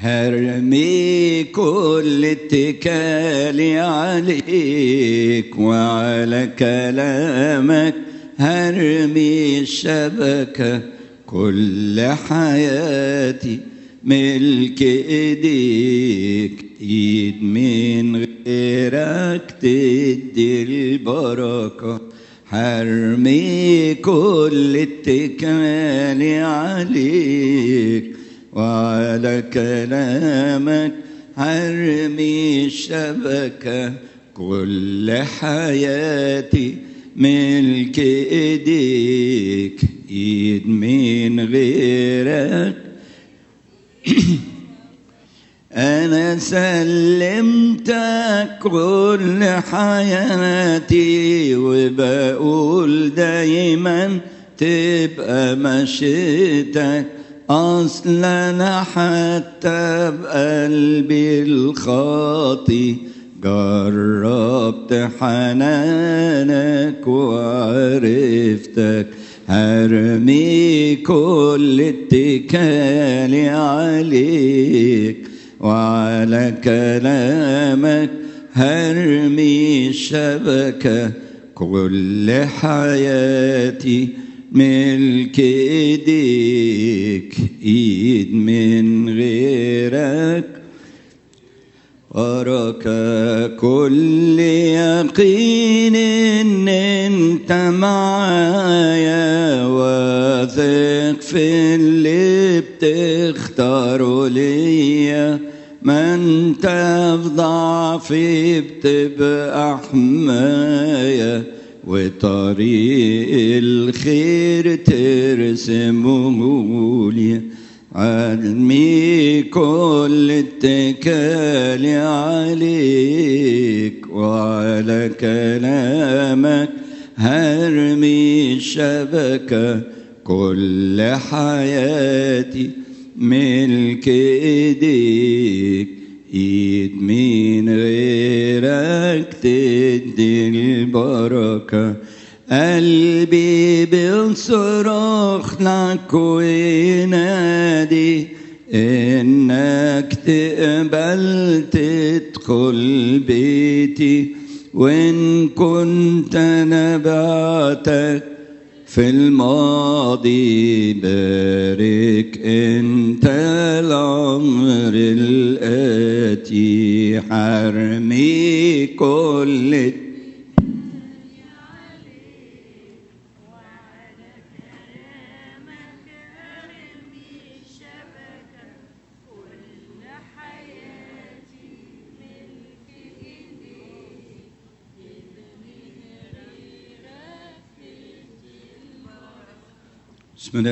هرمي كل اتكالي عليك وعلى كلامك هرمي الشبكة كل حياتي ملك ايديك ايد من غيرك تدي البركة حرمي كل اتكالي عليك وعلى كلامك حرمي الشبكة كل حياتي ملك ايديك ايد من غيرك أنا سلمتك كل حياتي وبقول دايما تبقى مشيتك أصلا حتى بقلبي الخاطي جربت حنانك وعرفتك هرمي كل اتكالي عليك وعلى كلامك هرمي الشبكة كل حياتي ملك ايديك ايد من غيرك وراك كل يقين ان انت معايا واثق في اللي بتختاره ليا ما انت في ضعفي بتبقى حمايه وطريق الخير ترسمه لي علمي كل اتكالي عليك وعلى كلامك هرمي الشبكة كل حياتي ملك ايديك ايد من غيرك تدي البركة قلبي بيصرخ لك وينادي انك تقبل تدخل بيتي وان كنت نبعتك في الماضي بارك انت العمر الاتي حرمي كل بسم الله